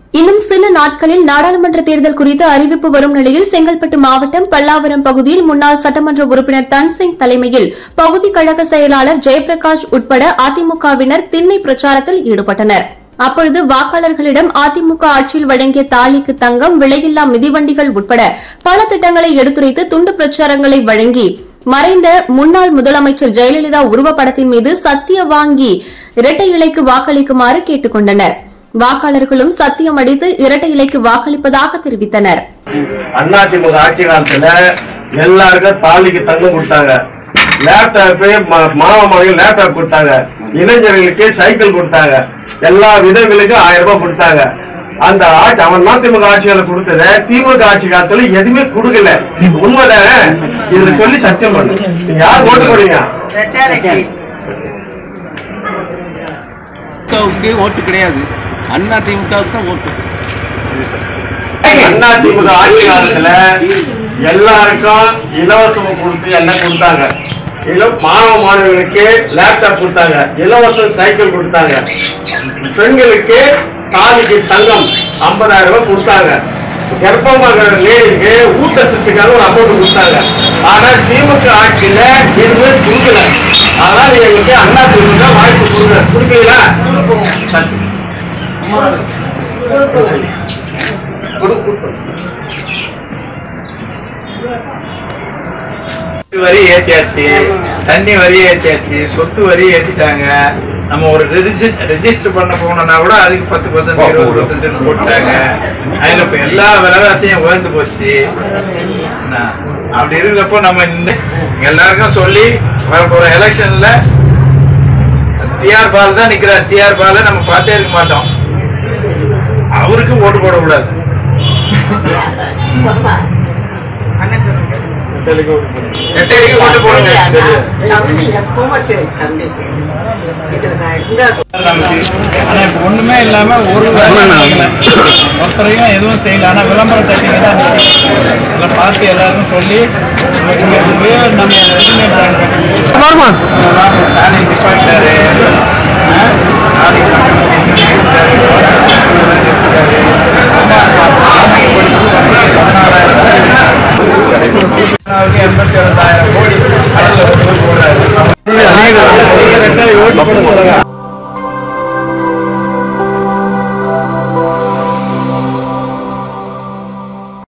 இன்னும் சில நாட்களில் நாடாளுமன்ற தேர்தல் குறித்த அறிவிப்பு வரும் நிலையில் செங்கல்பட்டு மாவட்டம் பல்லாவரம் பகுதியில் முன்னாள் சட்டமன்ற உறுப்பினர் தன்சிங் தலைமையில் பகுதி கழக செயலாளர் ஜெயபிரகாஷ் உட்பட அதிமுகவினர் திண்ணை பிரச்சாரத்தில் ஈடுபட்டனர் அப்பொழுது வாக்காளர்களிடம் அதிமுக ஆட்சியில் வழங்கிய தாலிக்கு தங்கம் விலையில்லா மிதிவண்டிகள் உட்பட பல திட்டங்களை எடுத்துரைத்து துண்டு பிரச்சாரங்களை வழங்கி மறைந்த முன்னாள் முதலமைச்சர் ஜெயலலிதா உருவப்படத்தின் மீது சத்திய வாங்கி இரட்டை இலைக்கு வாக்களிக்குமாறு கேட்டுக் கொண்டனர் வாக்காளர்களும் சத்தியம் அடித்து இரட்டை இலைக்கு வாக்களிப்பதாக தெரிவித்தனர் அதிமுக ஆட்சி காலத்துல எல்லாருக்கும் தாலிக்கு தங்கம் கொடுத்தாங்க லேப்டாப் மாமா மகன் லேப்டாப் கொடுத்தாங்க இளைஞர்களுக்கு சைக்கிள் கொடுத்தாங்க எல்லா விதங்களுக்கும் ஆயிரம் ரூபாய் கொடுத்தாங்க அந்த ஆட்சி அவன் அதிமுக ஆட்சிகளை கொடுத்தத திமுக ஆட்சி காலத்துல எதுவுமே கொடுக்கல இது உண்மைதானே இதுல சொல்லி சத்தியம் பண்ணு நீங்க யார் ஓட்டு போடுவீங்க திமுகவுக்கு ஓட்டு கிடையாது அண்ணா திமுகவுக்கு தான் ஓட்டு அதிமுக ஆட்சி காலத்துல எல்லாருக்கும் இலவசம் கொடுத்து எல்லாம் கொடுத்தாங்க இல மாணவ மாணவர்களுக்கு லேப்டாப் கொடுத்தாங்க இலவச சைக்கிள் கொடுத்தாங்க பெண்களுக்கு தாலிக்கு தங்கம் ஐம்பதாயிரம் ரூபாய் கொடுத்தாங்க கர்ப்பமாக லேடிக்கு ஊட்டச்சத்துக்காக ஒரு அமௌண்ட் கொடுத்தாங்க ஆனா திமுக ஆட்சியில எதுவுமே கொடுக்கல ஆனா எங்களுக்கு அண்ணா திமுக வாய்ப்பு கொடுங்க கொடுக்கீங்களா சரி. வரி ஏற்றியாச்சு தண்ணி வரி ஏற்றியாச்சு சொத்து வரி ஏற்றிட்டாங்க நம்ம ஒரு ரெஜிஸ்டர் பண்ண போனோம்னா கூட அதுக்கு பத்து பர்சன்ட் இருபது பர்சன்ட் போட்டாங்க அதுல இப்ப எல்லா விலைவாசியும் உயர்ந்து போச்சு என்ன, அப்படி இருக்கிறப்போ நம்ம இந்த எல்லாருக்கும் சொல்லி வரப்போற எலெக்ஷன்ல டிஆர் பால் தான் நிக்கிறார் டிஆர் பால நம்ம பார்த்தே இருக்க மாட்டோம் அவருக்கு ஓட்டு போடக்கூடாது எட்டரைக்கு ஓட்டு போடுங்க ஆனா இப்ப ஒண்ணுமே இல்லாம ஒரு வேலையும் ஆகல. ஒருத்தரையும் எதுவும் செய்யல ஆனா விளம்பரம் தட்டிங்க தான் எல்லாம் பார்த்து எல்லாருக்கும் சொல்லி உங்களுக்கு நம்ம ரெஜிமே பிளான் பண்ணி ஸ்டாலின் நிப்பாட்டாரு எண்பத்தி இரண்டாயிரம் கோடி கடல்ல போடுறாரு